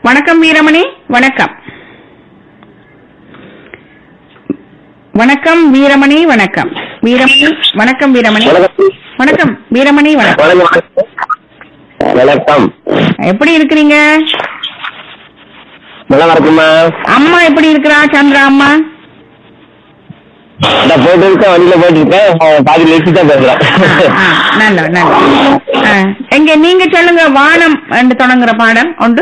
வணக்கம் வீரமணி வணக்கம் வணக்கம் வீரமணி வணக்கம் வீரமணி வணக்கம் வீரமணி வணக்கம் வணக்கம் வீரமணி வணக்கம் வணக்கம் வணக்கம் எப்படி இருக்கிறீங்க நல்லா இருக்குமா அம்மா எப்படி இருக்கிறா சந்திரா அம்மா இந்த போயிட்டு இருக்கேன் வண்டியில போயிட்டு இருக்கேன் அஹ் பாதி நிறுத்தி தான் பேசுறேன் ஆ, ஆ, நல்ல நல்ல ஆ, எங்க நீங்க சொல்லுங்க வானம் என்று தொடங்குற பாடம் உண்டு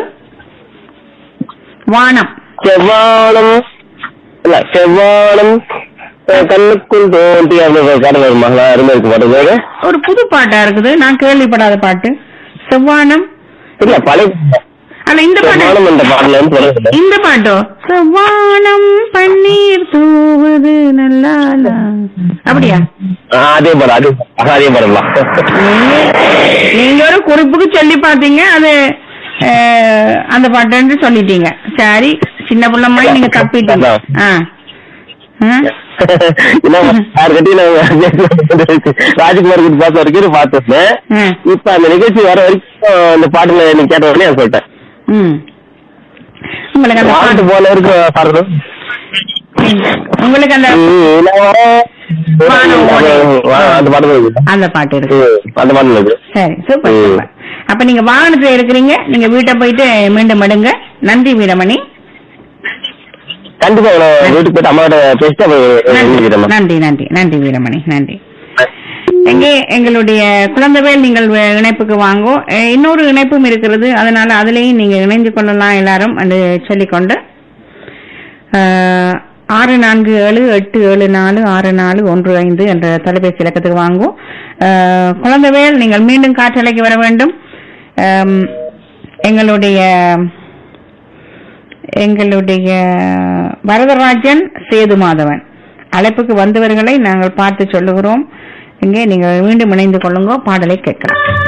வானம் செவ்வானம் இல்ல செவ்வானம் அஹ் கண்ணுக்குள் தோன்றி அந்த பாடம் வருமா நல்லா அருமை இருக்கு பாட்டு பேரு ஒரு புது பாட்டா இருக்குது நான் கேள்விப்படாத பாட்டு செவ்வானம் இல்ல பழைய அல்ல இந்த பாட்டு செவ்வானம் என்ற பாடல இருந்து தொடங்குது இந்த பாட்டோ செவ்வானம் பன்னீர் தூவுது நல்லா அப்படியா ஆஹ் அதே படம் அதே ஆஹ் அதே படம் தான் நீங்க- நீங்க ஒரு குறிப்புக்கு சொல்லி பாத்தீங்க அது அஹ், அந்த பாட்டுன்னு சொல்லிட்டீங்க சரி சின்ன பிள்ளை மாதிரி நீங்க தப்பிட்டீங்க ஆ ஆ? என்ன யாருக்கிட்டையும் நான் ராஜ்குமார் கிட்ட பார்த்த வரைக்கும் பார்த்துருந்தேன் ஆ. இப்ப அந்த நிகழ்ச்சி வர வரைக்கும் அந்த பாட்டுல நீ கேட்ட உடனே நான் சொல்லிட்டேன் ம் உங்களுக்கு அந்த பாட்டு பாட்டு போல இருக்கு பாடுறது உங்களுக்கு அந்த வானம் ஓடை. அந்த பாட்டு தான் இருக்கு. அந்த பாட்டு இருக்கு ம், அந்த பாட்டு இருக்கு சரி சூப்பர் ம். சூப்பர் அப்ப நீங்க வாகனத்துல இருக்கிறீங்க நீங்க வீட்டை போயிட்டு மீண்டும் எடுங்க நன்றி வீரமணி கண்டிப்பா நான் வீட்டுக்கு போயிட்டு அம்மாட்ட பேசிட்டு அப்புறம் நன்றி எழுதிக்கிறேன் நன்றி நன்றி நன்றி வீரமணி நன்றி எங்கே எங்களுடைய குழந்தைவேல் நீங்கள் வே- இணைப்புக்கு வாங்கோ அஹ் இன்னொரு இணைப்பும் இருக்கிறது அதனால அதுலயும் நீங்க இணைந்து கொள்ளலாம் எல்லாரும் என்று சொல்லிக்கொண்டு அஹ், ஆறு நான்கு ஏழு எட்டு ஏழு நாலு ஆறு நாலு ஒன்று ஐந்து என்ற தொலைபேசி இலக்கத்துக்கு வாங்கும் அஹ், குழந்தைவேல் நீங்கள் மீண்டும் காற்றலைக்கு வர வேண்டும் அம், எங்களுடைய எங்களுடைய வரதராஜன் சேது மாதவன் அழைப்புக்கு வந்தவர்களை நாங்கள் பார்த்து சொல்லுகிறோம் இங்கே நீங்கள் மீண்டும் இணைந்து கொள்ளுங்க பாடலை கேட்கலாம்